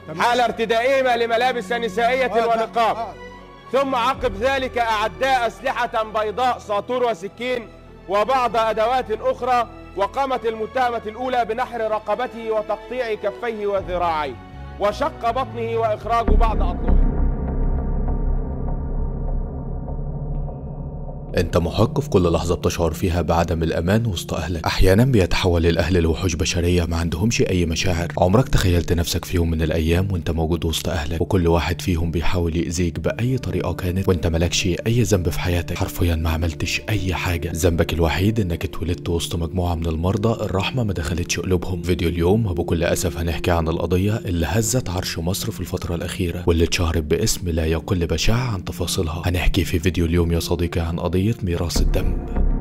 حال ارتدائهما لملابس نسائية آه، ونقاب آه. ثم عقب ذلك أعدا أسلحة بيضاء ساطور وسكين وبعض أدوات أخرى وقامت المتهمة الأولى بنحر رقبته وتقطيع كفيه وذراعيه وشق بطنه وإخراج بعض أضلعه انت محق في كل لحظة بتشعر فيها بعدم الامان وسط اهلك احيانا بيتحول الاهل لوحوش بشرية ما عندهمش اي مشاعر عمرك تخيلت نفسك في يوم من الايام وانت موجود وسط اهلك وكل واحد فيهم بيحاول يأذيك باي طريقة كانت وانت مالكش اي ذنب في حياتك حرفيا ما عملتش اي حاجة ذنبك الوحيد انك اتولدت وسط مجموعة من المرضى الرحمة ما دخلتش قلوبهم فيديو اليوم وبكل اسف هنحكي عن القضية اللي هزت عرش مصر في الفترة الاخيرة واللي اتشهرت باسم لا يقل بشاعة عن تفاصيلها هنحكي في فيديو اليوم يا صديقي عن قضية ميراث الدم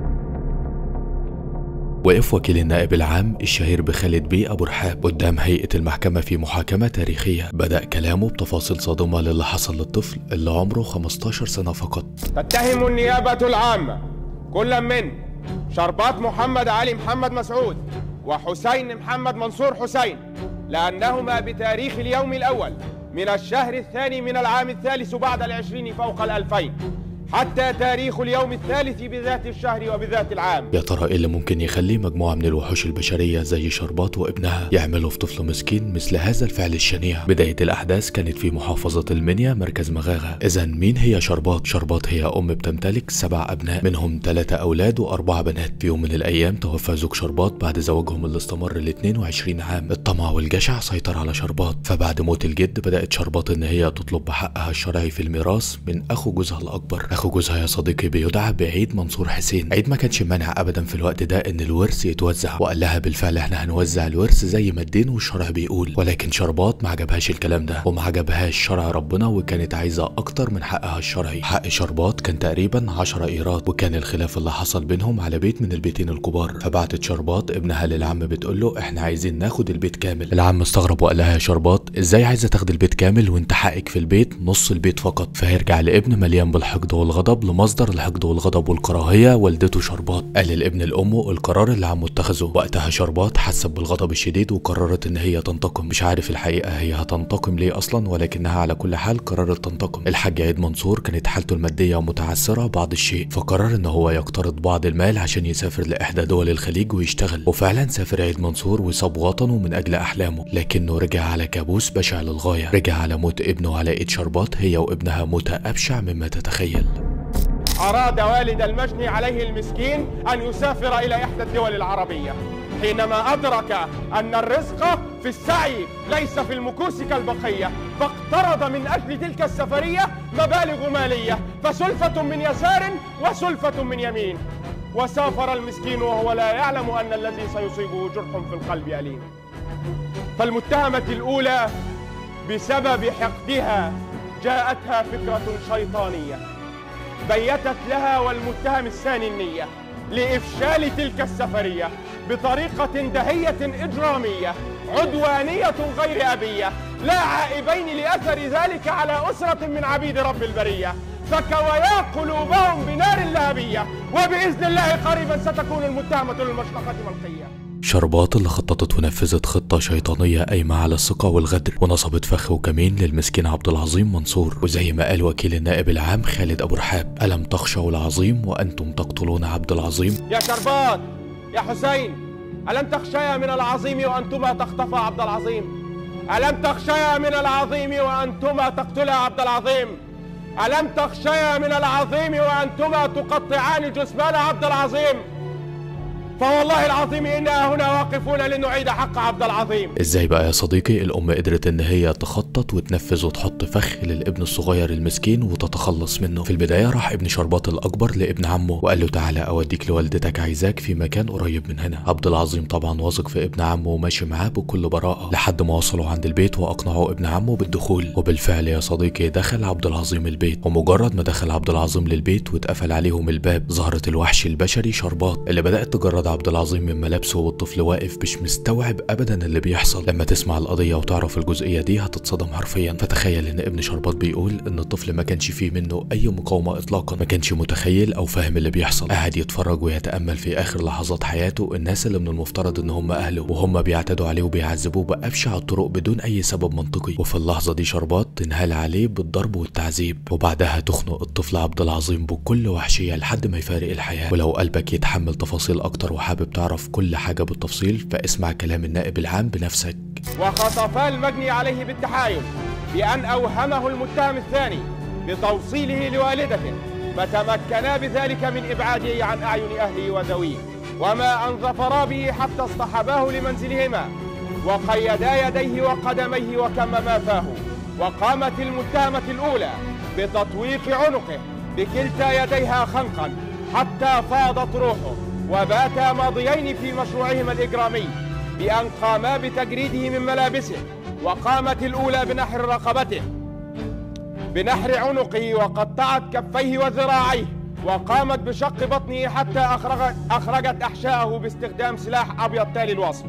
وقف وكيل النائب العام الشهير بخالد بيه أبو رحاب قدام هيئة المحكمة في محاكمة تاريخية بدأ كلامه بتفاصيل صادمة للي حصل للطفل اللي عمره 15 سنة فقط تتهم النيابة العامة كل من شربات محمد علي محمد مسعود وحسين محمد منصور حسين لأنهما بتاريخ اليوم الأول من الشهر الثاني من العام الثالث بعد العشرين فوق الألفين حتى تاريخ اليوم الثالث بذات الشهر وبذات العام يا ترى ايه اللي ممكن يخلي مجموعة من الوحوش البشرية زي شربات وابنها يعملوا في طفل مسكين مثل هذا الفعل الشنيع بداية الأحداث كانت في محافظة المنيا مركز مغاغة إذا مين هي شربات؟ شربات هي أم بتمتلك سبع أبناء منهم ثلاثة أولاد وأربعة بنات في يوم من الأيام توفى زوج شربات بعد زواجهم اللي استمر ل 22 عام الطمع والجشع سيطر على شربات فبعد موت الجد بدأت شربات إن هي تطلب بحقها الشرعي في الميراث من أخو جوزها الأكبر أخو جوزها يا صديقي بيدعى بعيد منصور حسين عيد ما كانش مانع أبدا في الوقت ده إن الورث يتوزع وقال لها بالفعل إحنا هنوزع الورث زي ما الدين والشرع بيقول ولكن شربات ما عجبهاش الكلام ده وما عجبهاش شرع ربنا وكانت عايزة أكتر من حقها الشرعي حق شربات كان تقريبا 10 إيراد وكان الخلاف اللي حصل بينهم على بيت من البيتين الكبار فبعتت شربات ابنها للعم بتقول له إحنا عايزين ناخد البيت كامل العم استغرب وقال لها يا شربات إزاي عايزة تاخد البيت كامل وأنت حقك في البيت نص البيت فقط فهيرجع لابن مليان بالحقد والغضب لمصدر الحقد والغضب والكراهية والدته شربات قال الابن لأمه القرار اللي عمه اتخذه وقتها شربات حست بالغضب الشديد وقررت ان هي تنتقم مش عارف الحقيقة هي هتنتقم ليه اصلا ولكنها على كل حال قررت تنتقم الحاج عيد منصور كانت حالته المادية متعثرة بعض الشيء فقرر ان هو يقترض بعض المال عشان يسافر لإحدى دول الخليج ويشتغل وفعلا سافر عيد منصور وساب وطنه من أجل أحلامه لكنه رجع على كابوس بشع للغاية رجع على موت ابنه على ايد شربات هي وابنها موتة أبشع مما تتخيل أراد والد المجني عليه المسكين أن يسافر إلى إحدى الدول العربية حينما أدرك أن الرزق في السعي ليس في المكوس كالبقية فاقترض من أجل تلك السفرية مبالغ مالية فسلفة من يسار وسلفة من يمين وسافر المسكين وهو لا يعلم أن الذي سيصيبه جرح في القلب أليم فالمتهمة الأولى بسبب حقدها جاءتها فكرة شيطانية بيتت لها والمتهم الثاني النية لإفشال تلك السفرية بطريقة دهية إجرامية عدوانية غير أبية لا عائبين لأثر ذلك على أسرة من عبيد رب البرية فكويا قلوبهم بنار لهبية وبإذن الله قريبا ستكون المتهمة للمشنقة ملقية شربات اللي خططت ونفذت خطة شيطانية قايمة على الثقة والغدر ونصبت فخ وكمين للمسكين عبد العظيم منصور وزي ما قال وكيل النائب العام خالد أبو رحاب ألم تخشوا العظيم وأنتم تقتلون عبد العظيم يا شربات يا حسين ألم تخشيا من العظيم وأنتما تخطفا عبد العظيم ألم تخشيا من العظيم وأنتما تقتلا عبد العظيم ألم تخشيا من العظيم وأنتما تقطعان جثمان عبد العظيم فوالله العظيم إنا هنا واقفون لنعيد حق عبد العظيم ازاي بقى يا صديقي الام قدرت ان هي تخطط وتنفذ وتحط فخ للابن الصغير المسكين وتتخلص منه في البدايه راح ابن شربات الاكبر لابن عمه وقال له تعالى اوديك لوالدتك عايزاك في مكان قريب من هنا عبد العظيم طبعا واثق في ابن عمه وماشي معاه بكل براءه لحد ما وصلوا عند البيت واقنعوا ابن عمه بالدخول وبالفعل يا صديقي دخل عبد العظيم البيت ومجرد ما دخل عبد العظيم للبيت واتقفل عليهم الباب ظهرت الوحش البشري شربات اللي بدات تجرد شربات عبد العظيم من ملابسه والطفل واقف مش مستوعب ابدا اللي بيحصل لما تسمع القضيه وتعرف الجزئيه دي هتتصدم حرفيا فتخيل ان ابن شربات بيقول ان الطفل ما كانش فيه منه اي مقاومه اطلاقا ما كانش متخيل او فاهم اللي بيحصل قاعد يتفرج ويتامل في اخر لحظات حياته الناس اللي من المفترض ان هم اهله وهم بيعتدوا عليه وبيعذبوه بابشع الطرق بدون اي سبب منطقي وفي اللحظه دي شربات تنهال عليه بالضرب والتعذيب وبعدها تخنق الطفل عبد العظيم بكل وحشيه لحد ما يفارق الحياه ولو قلبك يتحمل تفاصيل اكتر وحابب تعرف كل حاجه بالتفصيل فاسمع كلام النائب العام بنفسك وخطفا المجني عليه بالتحايل بأن أوهمه المتهم الثاني بتوصيله لوالدته فتمكنا بذلك من إبعاده عن أعين أهله وذويه وما أن ظفرا به حتى اصطحباه لمنزلهما وقيدا يديه وقدميه وكمما فاه وقامت المتهمة الأولى بتطويق عنقه بكلتا يديها خنقا حتى فاضت روحه وباتا ماضيين في مشروعهما الإجرامي بأن قاما بتجريده من ملابسه وقامت الأولى بنحر رقبته بنحر عنقه وقطعت كفيه وذراعيه وقامت بشق بطنه حتى أخرجت, أخرجت أحشاءه باستخدام سلاح أبيض تالي الوصف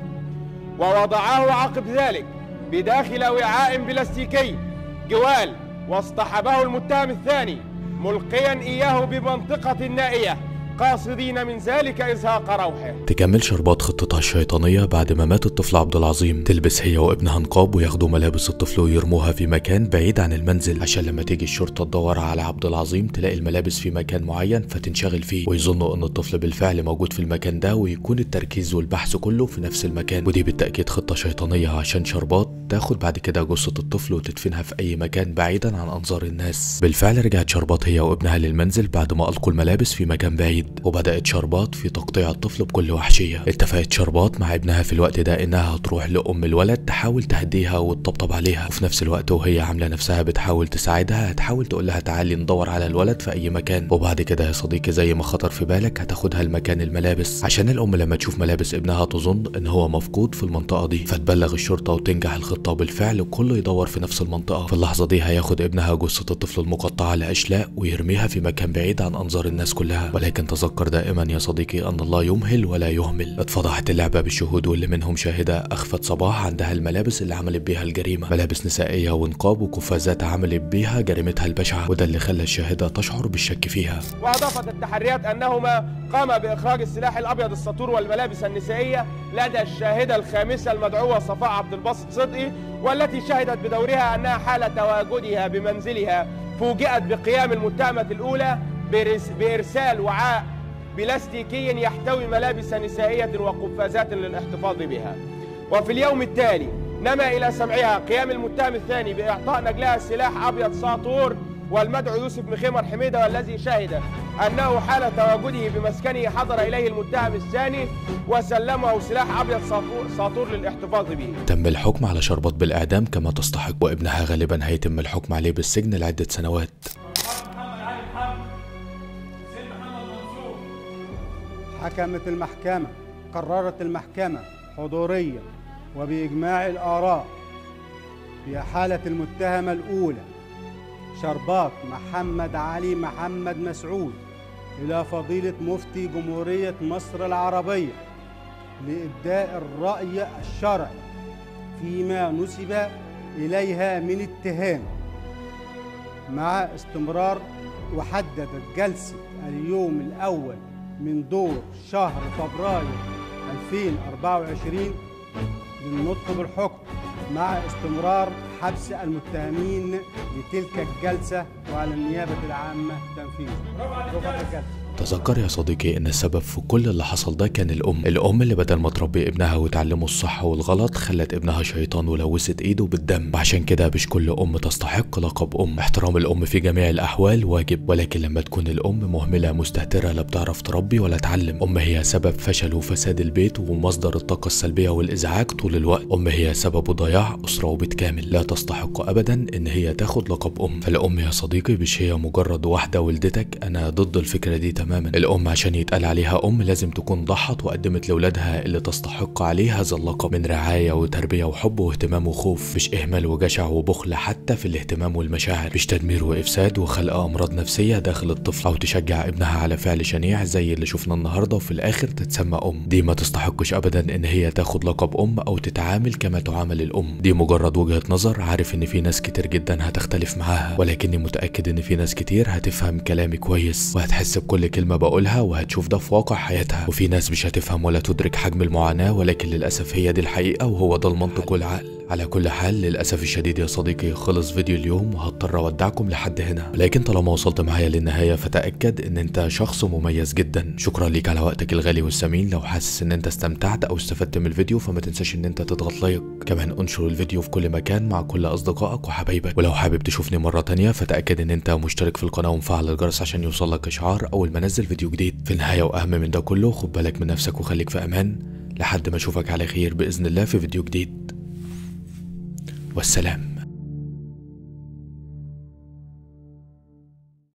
ووضعاه عقب ذلك بداخل وعاء بلاستيكي جوال واصطحبه المتهم الثاني ملقيا إياه بمنطقة نائية قاصدين من ذلك إزهاق روحه تكمل شربات خطتها الشيطانية بعد ما مات الطفل عبد العظيم تلبس هي وابنها نقاب وياخدوا ملابس الطفل ويرموها في مكان بعيد عن المنزل عشان لما تيجي الشرطة تدور على عبد العظيم تلاقي الملابس في مكان معين فتنشغل فيه ويظنوا ان الطفل بالفعل موجود في المكان ده ويكون التركيز والبحث كله في نفس المكان ودي بالتأكيد خطة شيطانية عشان شربات تاخد بعد كده جثة الطفل وتدفنها في أي مكان بعيدا عن أنظار الناس بالفعل رجعت شربات هي وابنها للمنزل بعد ما ألقوا الملابس في مكان بعيد وبدأت شربات في تقطيع الطفل بكل وحشية اتفقت شربات مع ابنها في الوقت ده إنها هتروح لأم الولد تحاول تهديها وتطبطب عليها وفي نفس الوقت وهي عاملة نفسها بتحاول تساعدها هتحاول تقول لها تعالي ندور على الولد في أي مكان وبعد كده يا صديقي زي ما خطر في بالك هتاخدها لمكان الملابس عشان الأم لما تشوف ملابس ابنها تظن إن هو مفقود في المنطقة دي فتبلغ الشرطة وتنجح الخطة وبالفعل كله يدور في نفس المنطقة في اللحظة دي هياخد ابنها جثة الطفل المقطعة لأشلاء ويرميها في مكان بعيد عن أنظار الناس كلها ولكن تذكر دائما يا صديقي أن الله يمهل ولا يهمل اتفضحت اللعبة بالشهود واللي منهم شاهدة أخفت صباح عندها الملابس اللي عملت بيها الجريمة ملابس نسائية ونقاب وقفازات عملت بيها جريمتها البشعة وده اللي خلى الشاهدة تشعر بالشك فيها وأضافت التحريات أنهما قاما بإخراج السلاح الأبيض السطور والملابس النسائية لدى الشاهدة الخامسة المدعوة صفاء عبد الباسط صدقي والتي شهدت بدورها أنها حال تواجدها بمنزلها فوجئت بقيام المتهمة الأولى برس- بإرسال وعاء بلاستيكي يحتوي ملابس نسائية وقفازات للاحتفاظ بها وفي اليوم التالي نما إلى سمعها قيام المتهم الثاني بإعطاء نجلها سلاح أبيض ساطور والمدعو يوسف مخيمر حميدة والذي شهد أنه حال تواجده بمسكنه حضر إليه المتهم الثاني وسلمه سلاح أبيض ساطور, ساطور للاحتفاظ به تم الحكم على شربات بالإعدام كما تستحق وابنها غالبا هيتم الحكم عليه بالسجن لعدة سنوات محمد علي محمد حسين محمد منصور حكمت المحكمة قررت المحكمة حضوريا وبإجماع الآراء بإحالة المتهمة الأولى شرباط محمد علي محمد مسعود إلى فضيلة مفتي جمهورية مصر العربية لإبداء الرأي الشرعي فيما نسب إليها من اتهام مع استمرار وحددت جلسة اليوم الأول من دور شهر فبراير 2024 للنطق بالحكم مع استمرار حبس المتهمين لتلك الجلسة وعلى النيابة العامة تنفيذ رفعت الجلسة تذكر يا صديقي ان السبب في كل اللي حصل ده كان الام الام اللي بدل ما تربي ابنها وتعلمه الصح والغلط خلت ابنها شيطان ولوثت ايده بالدم وعشان كده مش كل ام تستحق لقب ام احترام الام في جميع الاحوال واجب ولكن لما تكون الام مهمله مستهتره لا بتعرف تربي ولا تعلم ام هي سبب فشل وفساد البيت ومصدر الطاقه السلبيه والازعاج طول الوقت ام هي سبب ضياع اسره وبيت كامل لا تستحق ابدا ان هي تاخد لقب ام فالام يا صديقي مش هي مجرد واحده ولدتك انا ضد الفكره دي تماما تماما الام عشان يتقال عليها ام لازم تكون ضحت وقدمت لاولادها اللي تستحق عليه هذا اللقب من رعايه وتربيه وحب واهتمام وخوف مش اهمال وجشع وبخل حتى في الاهتمام والمشاعر مش تدمير وافساد وخلق امراض نفسيه داخل الطفل او تشجع ابنها على فعل شنيع زي اللي شفنا النهارده وفي الاخر تتسمى ام دي ما تستحقش ابدا ان هي تاخد لقب ام او تتعامل كما تعامل الام دي مجرد وجهه نظر عارف ان في ناس كتير جدا هتختلف معاها ولكني متاكد ان في ناس كتير هتفهم كلامي كويس وهتحس بكل كلمه بقولها وهتشوف ده في واقع حياتها وفي ناس مش هتفهم ولا تدرك حجم المعاناه ولكن للاسف هي دي الحقيقه وهو ده المنطق والعقل على كل حال للاسف الشديد يا صديقي خلص فيديو اليوم وهضطر اودعكم لحد هنا لكن طالما وصلت معايا للنهايه فتاكد ان انت شخص مميز جدا شكرا ليك على وقتك الغالي والثمين لو حاسس ان انت استمتعت او استفدت من الفيديو فما تنساش ان انت تضغط لايك كمان انشر الفيديو في كل مكان مع كل اصدقائك وحبايبك ولو حابب تشوفني مره تانية فتاكد ان انت مشترك في القناه ومفعل الجرس عشان يوصلك اشعار اول ما انزل فيديو جديد في النهايه واهم من ده كله خد بالك من نفسك وخليك في امان لحد ما اشوفك على خير باذن الله في فيديو جديد والسلام